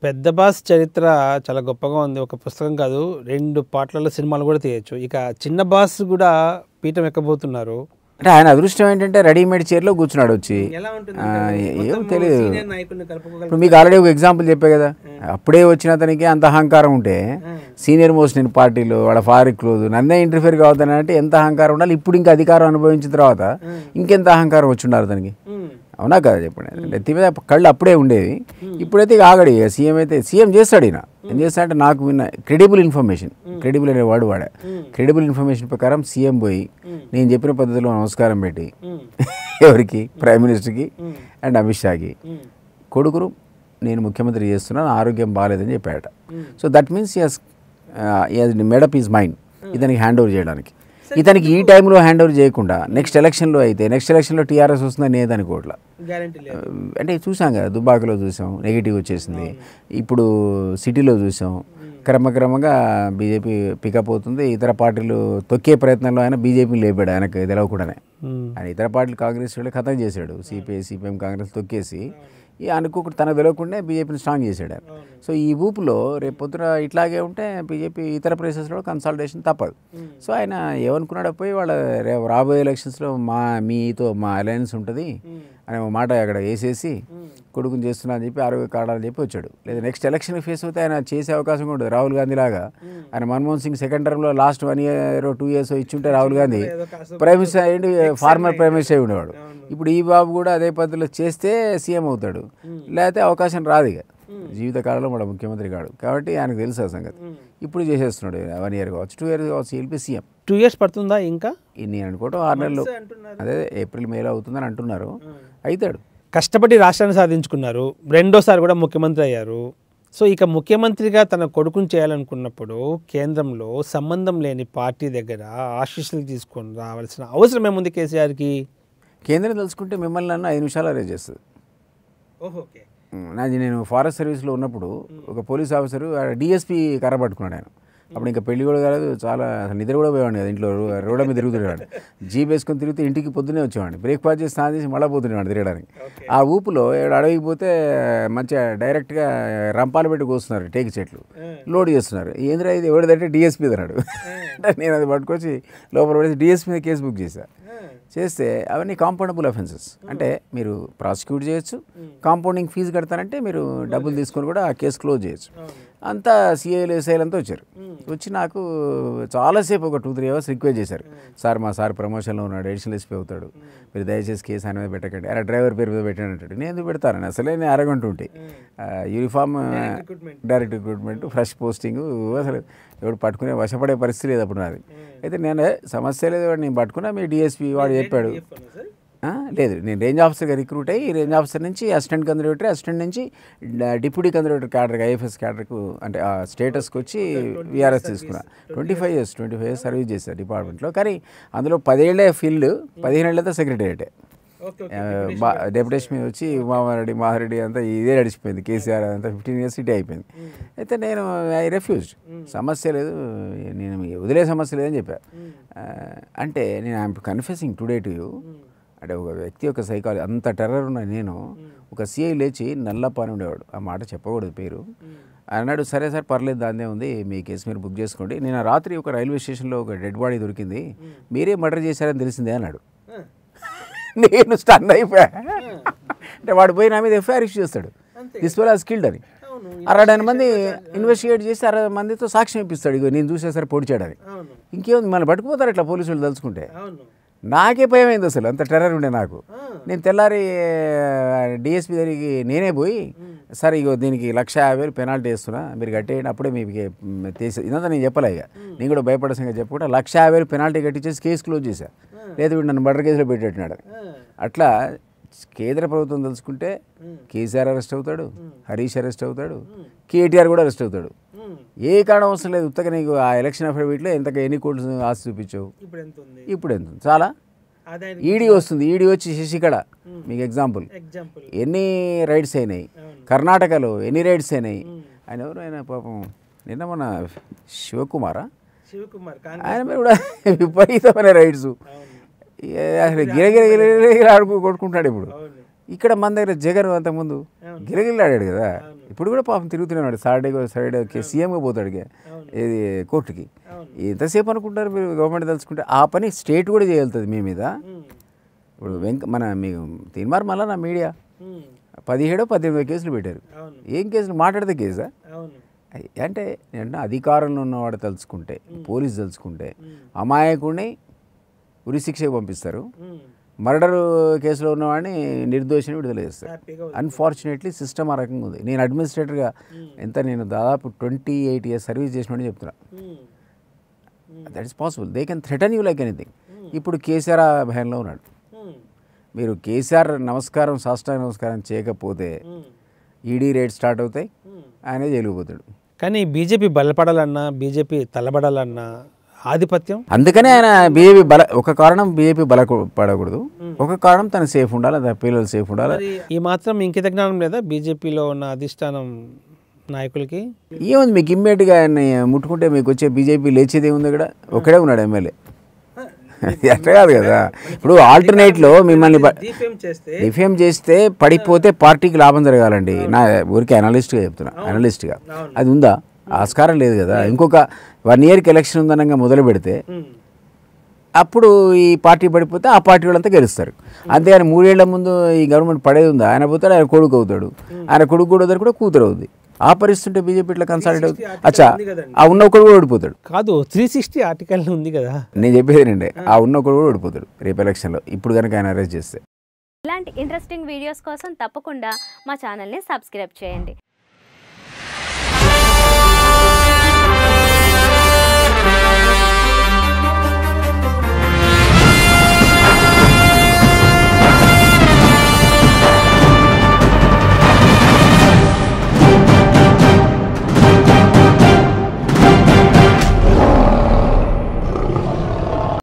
పెద్ద బాస్ చరిత్ర చాలా గొప్పగా ఉంది ఒక పుస్తకం కాదు రెండు పాటలలో సినిమాలు కూడా తీయచ్చు ఇక చిన్న బాస్ కూడా పీఠం ఎక్కబోతున్నారు అంటే ఆయన అదృష్టం ఏంటంటే రెడీమేడ్ చైర్లో కూర్చున్నాడు వచ్చి ఎలా ఉంటుంది ఆ, ఏం తెలియదు నాయకుడిని కలుపుకోగల ఇప్పుడు మీకు ఆల్రెడీ ఒక ఎగ్జాంపుల్ చెప్పే కదా అప్పుడే వచ్చిన అతనికి అంత అహంకారం ఉంటే సీనియర్ మోస్ట్ నేను పార్టీలో వాళ్ళ ఫారిక్ క్లోజ్ నన్నే ఇంటర్ఫియర్ కావద్దని అంటే ఎంత అహంకారం ఉండాలి ఇప్పుడు ఇంకా అధికారం అనుభవించిన తర్వాత ఇంకెంత అహంకారం వచ్చి ఉన్నారు అతనికి అవునా కదా చెప్పండి నెత్తి మీద కళ్ళు అప్పుడే ఉండేవి ఇప్పుడైతే ఇక ఆగడు ఇక సీఎం అయితే సీఎం చేస్తాడు ఈయన ఏం చేస్తాడంటే నాకు విన్న క్రెడిబుల్ ఇన్ఫర్మేషన్ క్రెడిబుల్ అనే వర్డ్ వాడా క్రెడిబుల్ ఇన్ఫర్మేషన్ ప్రకారం సీఎం పోయి నేను చెప్పిన పద్ధతిలో నమస్కారం పెట్టి ఎవరికి ప్రైమ్ మినిస్టర్కి అండ్ అమిత్ షాకి కొడుకురు నేను ముఖ్యమంత్రి చేస్తున్నాను ఆరోగ్యం బాగాలేదని చెప్పాడట so that means yes made up is mind ఇతనికి హ్యాండ్ ఓవర్ చేయడానికి ఇతనికి ఈ టైంలో హ్యాండ్ ఓవర్ చేయకుండా నెక్స్ట్ ఎలక్షన్లో అయితే నెక్స్ట్ ఎలక్షన్లో టీఆర్ఎస్ వస్తుందని నేను అనుకోవట్లా గ్యారంటీ లేదు అంటే చూసాం కదా దుబాకలో చూసాం నెగిటివ్ వచ్చేసింది ఇప్పుడు సిటీలో చూసాం క్రమక్రమంగా బీజేపీ పికప్ అవుతుంది ఇతర పార్టీలు తొక్కే ప్రయత్నంలో ఆయన బీజేపీ లేపాడు ఆయనకు తెలవకుండానే ఆయన ఇతర పార్టీలు కాంగ్రెస్ వాళ్ళు ఖతం చేశాడు సిపిఐ సిపిఎం కాంగ్రెస్ తొక్కేసి ఈ అనుకోకుండా తనకు తెలియకుండా బీజేపీని స్ట్రాంగ్ చేశాడు ఆయన సో ఈ ఊపులో రేపు పొద్దున ఇట్లాగే ఉంటే బీజేపీ ఇతర ప్లేసెస్లో కన్సల్టేషన్ తప్పదు సో ఆయన ఏమనుకున్నాడో పోయి వాళ్ళ రేపు రాబోయే ఎలక్షన్స్లో మా మీతో మా అలయన్స్ ఉంటుంది అనే ఒక మాట అక్కడ వేసేసి కొడుకుని చేస్తున్నా అని చెప్పి ఆరోగ్య కాడాలని చెప్పి వచ్చాడు లేదా నెక్స్ట్ ఎలక్షన్ ఫేస్ అవుతే ఆయన చేసే అవకాశం కూడా ఉంది రాహుల్ గాంధీ లాగా ఆయన మన్మోహన్ సింగ్ సెకండ్ టర్మ్లో last one year two years ఇచ్చుంటే రాహుల్ గాంధీ ప్రైమ్ మినిస్టర్ అయ్యింది ఫార్మర్ ప్రైమ్ మినిస్టర్ అయి ఉండేవాడు ఇప్పుడు ఈ బాబు కూడా అదే పద్ధతిలో చేస్తే సీఎం అవుతాడు లేకపోతే అవకాశం రాదు ఇక జీవితకాలంలో మన ముఖ్యమంత్రి కాడు కాబట్టి ఆయనకు తెలుసు ఆ సంగతి ఇప్పుడు చేసేస్తున్నాడు వన్ ఇయర్ కావచ్చు టూ ఇయర్ కావచ్చు వెళ్ళిపోయి సీఎం టూ ఇయర్స్ పడుతుందా ఇంకా నేను అనుకోవటం ఆరు నెలలు అదే ఏప్రిల్ మేలో అవుతుందని అంటున్నారు అవుతాడు కష్టపడి రాష్ట్రాన్ని సాధించుకున్నారు రెండోసారి కూడా ముఖ్యమంత్రి అయ్యారు సో ఇక ముఖ్యమంత్రిగా తన కొడుకుని చేయాలనుకున్నప్పుడు కేంద్రంలో సంబంధం లేని పార్టీ దగ్గర ఆశీస్సులు తీసుకొని రావాల్సిన అవసరం ఏముంది కేసీఆర్కి కేంద్రం తెలుసుకుంటే మిమ్మల్ని నన్ను ఐదు నిమిషాలు అరేంజ్ చేస్తుంది ఓకే ఉమ్, నాది నేను ఫారెస్ట్ సర్వీస్లో ఉన్నప్పుడు ఒక పోలీస్ ఆఫీసర్ డిఎస్పీ కర్ర పట్టుకున్నాడు ఆయన అప్పుడు ఇంకా పెళ్లి కూడా కాలేదు చాలా అసలు నిద్ర కూడా పోయేవాడిని కదా ఇంట్లో రో- రోడ్ల మీద తిరుగుతుండేవాడు జీప్ వేసుకొని తిరిగితే ఇంటికి పొద్దునే వచ్చేవాడిని బ్రేక్ఫాస్ట్ చేసి స్నానం చేసి మళ్ళీ పోతుండేవాడు తిరగడానికి ఆ ఊపులో ఏడు అడవికి పోతే మంచిగా డైరెక్ట్గా రంపాలు పెట్టి కోస్తున్నారు టేకి చెట్లు లోడ్ చేస్తున్నారు ఏంద్రా ఇది ఎవరిదంటే డిఎస్పీ అన్నాడు అంటే నేను అది పట్టుకొచ్చి లోపల పడేసి డిఎస్పీ మీద కేసు బుక్ చేశా చేస్తే అవన్నీ కాంపౌండబుల్ అఫెన్సెస్ అంటే మీరు ప్రాసిక్యూట్ చేయొచ్చు కాంపౌండింగ్ ఫీజు కడతారంటే మీరు డబ్బులు తీసుకొని కూడా ఆ కేసు క్లోజ్ చేయొచ్చు అంతా సిఐలు ఎస్ఐలు అంతా వచ్చారు వచ్చి నాకు చాలాసేపు ఒక టూ త్రీ అవర్స్ రిక్వెస్ట్ చేశారు సార్ మా సార్ ప్రమోషన్లో ఉన్నాడు అడిషనల్ ఎస్పీ అవుతాడు మీరు దయచేసి కేసు ఆయన మీద పెట్టకండి అరే డ్రైవర్ పేరు మీద పెట్టండి అంటాడు నేను ఎందుకు పెడతానని అసలే నేను అరగంట ఉంటాయి uniform direct recruitment fresh posting అసలు ఎవడు పట్టుకునే వశపడే పరిస్థితి లేదు అప్పుడు నాది అయితే నేను సమస్య లేదు వాడు నేను పట్టుకున్నా మీ డిఎస్పీ వాడు చెప్పాడు ఆ, లేదు నేను రేంజ్ ఆఫీసర్గా రిక్రూట్ అయ్యి రేంజ్ ఆఫీసర్ నుంచి అసిస్టెంట్ కన్జర్వేటర్ అసిస్టెంట్ నుంచి డ- డిప్యూటీ కన్జర్వేటర్ క్యాడర్కి ఐఎఫ్ఎస్ క్యాడర్కు అంటే ఆ స్టేటస్కి వచ్చి విఆర్ఎస్ తీసుకున్నా twenty five years twenty five years service చేశాను డిపార్ట్మెంట్లో కానీ అందులో పదేళ్లే ఫీల్డ్ పదిహేను ఏళ్ళతో సెక్రటేరియటే డెప్యుటేషన్ మీద వచ్చి ఉమామారెడ్డి మాహారెడ్డి అంతా ఇదే నడిచిపోయింది కేసీఆర్ అంతా ఫిఫ్టీన్ ఇయర్స్ ఇటే అయిపోయింది అయితే నేను ఐ రెఫ్యూజ్ సమస్య లేదు నేను మీ వదిలే సమస్య లేదని చెప్పా ఆ, అంటే నేను I'm confessing today to you అంటే ఒక వ్యక్తి యొక్క సైకాలజీ అంత టెర్రర్ ఉన్న నేను ఒక సిఐ లేచి నల్లప్ప అని ఉండేవాడు ఆ మాట చెప్పకూడదు పేరు అన్నాడు సరే సార్ పర్లేదు దాన్నే ఉంది మీ కేసు మీరు బుక్ చేసుకోండి నేను ఆ రాత్రి ఒక రైల్వే స్టేషన్లో ఒక డెడ్ బాడీ దొరికింది మీరే మర్డర్ చేశారని తెలిసిందే అన్నాడు నేను స్టన్ అయిపోయా అంటే వాడు పోయి నా మీద ఎఫ్ఐఆర్ ఇష్యూ చేస్తాడు దిస్ వెల్ స్కిల్డ్ అని అరవై మంది ఇన్వెస్టిగేట్ చేసి అరవై మందితో సాక్ష్యం ఇప్పిస్తాడు ఇగో నేను చూసేసరి పొడిచాడని ఇంకేముంది మళ్ళీ పట్టుకుపోతారు ఇట్లా పోలీసులు తలుచుకుంటే నాకే భయం అయింది అసలు అంత టెర్రర్ ఉండే నాకు నేను తెల్లారి డిఎస్పీ దగ్గరికి నేనే పోయి సరే ఇగో దీనికి లక్ష యాభై వేలు పెనాల్టీ వేస్తున్నా మీరు కట్టేయండి అప్పుడే మీకు మ్, తీసే ఇదంతా నేను చెప్పలే ఇక నేను కూడా భయపడాల్సిందిగా చెప్పకుండా లక్ష యాభై వేలు పెనాల్టీ కట్టించేసి కేసు క్లోజ్ చేశా లేదు వీడు నన్ను మర్డర్ కేసులో పెట్టేట్టున్నాడు అట్లా కేంద్ర ప్రభుత్వం తెలుసుకుంటే కేసీఆర్ అరెస్ట్ అవుతాడు హరీష్ అరెస్ట్ అవుతాడు కేటీఆర్ కూడా అరెస్ట్ అవుతాడు ఏ కారణం అవసరం లేదు ఉత్తగా నీకు ఆ ఎలక్షన్ అఫిడవిట్లో ఎంత ఎన్ని కోట్లు ఆస్తి చూపించావు ఇప్పుడు ఎంత ఉంది ఇప్పుడు ఎంత ఉంది? చాలా ఆదాయం ఈడీ వస్తుంది ఈడీ వచ్చి శశికళ మీకు ఎగ్జాంపుల్ ఎగ్జాంపుల్ ఎన్ని రైడ్స్ అయినాయి కర్ణాటకలో ఎన్ని రైడ్స్ అయినాయి ఆయన ఎవరు ఆయన పాపం నిన్న మన శివకుమారా శివకుమార్ ఆయన మీద కూడా విపరీతమైన రైడ్స్ అసలు గిరగిర గిరగిర ఆడుకు కొట్టుకుంటాడు ఇప్పుడు ఇక్కడ మన దగ్గర జగన్ అంతకుముందు గిరగిల్లాడాడు కదా ఇప్పుడు కూడా పాపం తిరుగుతున్నాడు సాటర్డే సాటర్డే సీఎంగా పోతాడు ఇక. ఇది కోర్టుకి ఎంతసేపు అనుకుంటారు మీరు గవర్నమెంట్ తలుచుకుంటే ఆ పని స్టేట్ కూడా చేయగలుగుతుంది మీ మీద ఇప్పుడు వెంక మన మీ తీన్మార్ మళ్ళా నా మీడియా పదిహేడో పద్దెనిమిది కేసులు పెట్టారు ఏం కేసులు మాట్లాడితే కేసా అయ్ అంటే అంటే అధికారంలో ఉన్నవాడు తలుచుకుంటే పోలీసు తలుచుకుంటే అమాయకుడిని ఉరిశిక్షకు పంపిస్తారు మర్డర్ కేసులో ఉన్నవాడిని నిర్దోషిని విడుదల చేస్తారు అన్ఫార్చునేట్లీ సిస్టమ్ ఆ రకంగా ఉంది నేను అడ్మినిస్ట్రేటర్గా ఎంత నేను దాదాపు ట్వంటీ ఎయిట్ ఇయర్స్ సర్వీస్ చేసినట్టు చెప్తున్నా that is possible they can threaten you like anything ఇప్పుడు కేసీఆర్ ఆ భయంలో ఉన్నాడు మీరు కేసీఆర్ నమస్కారం సాష్టాంగ నమస్కారం చేయకపోతే ఈడీ రేట్ స్టార్ట్ అవుతాయి ఆయనే జైలుకు పోతాడు కానీ బీజేపీ బలపడాలన్నా బీజేపీ తలబడాలన్నా ఆధిపత్యం అందుకనే ఆయన బీజేపీ బల ఒక కారణం బీజేపీ బల పడకూడదు ఒక కారణం తను సేఫ్ ఉండాలి తన పిల్లలు సేఫ్ ఉండాలి మరి ఈ మాత్రం ఇంకిత జ్ఞానం లేదా బీజేపీలో ఉన్న అధిష్టానం నాయకులకి ఏముంది మీకు ఇమ్మీడియట్గా ఆయన ముట్టుకుంటే మీకు వచ్చే బీజేపీ లేచేది ఏముంది ఇక్కడ ఒకడే ఉన్నాడు ఎమ్మెల్యే అట్లా కాదు కదా ఇప్పుడు ఆల్టర్నేట్లో మిమ్మల్ని బ- చేస్తే డిఫేమ్ చేస్తే పడిపోతే పార్టీకి లాభం జరగాలండి నా ఊరికి అనలిస్ట్గా చెప్తున్నా అనలిస్ట్గా అది ఉందా ఆస్కారం లేదు కదా ఇంకొక వన్ ఇయర్కి ఎలక్షన్ ఉందనగా మొదలు పెడితే అప్పుడు ఈ పార్టీ పడిపోతే ఆ పార్టీ వాళ్ళంతా గెలుస్తారు అంతేగాని మూడేళ్ల ముందు ఈ గవర్నమెంట్ పడేది ఉందా ఆయన పోతాడు ఆయన కొడుకు అవుతాడు ఆయన కొడుకు కూడా అవుతాడు కూడా కూతురు అవుతుంది ఆ పరిస్థితి ఉంటే బీజేపీ ఇట్లా కన్సాలిడేట్ అవుతుంది అచ్చా ఆ ఉన్న ఒకడు కూడా ఓడిపోతాడు కాదు త్రీ సిక్స్టీ ఆర్టికల్ ఉంది కదా నేను చెప్పేది ఏంటంటే ఆ ఉన్న ఒకడు కూడా ఓడిపోతాడు రేపు ఎలక్షన్లో ఇప్పుడు కనుక ఆయన అరెస్ట్ చేస్తే ఇలాంటి ఇంట్రెస్టింగ్ వీడియోస్ కోసం తప్పకుండా మా ఛానల్ని సబ్స్క్రైబ్ చేయండి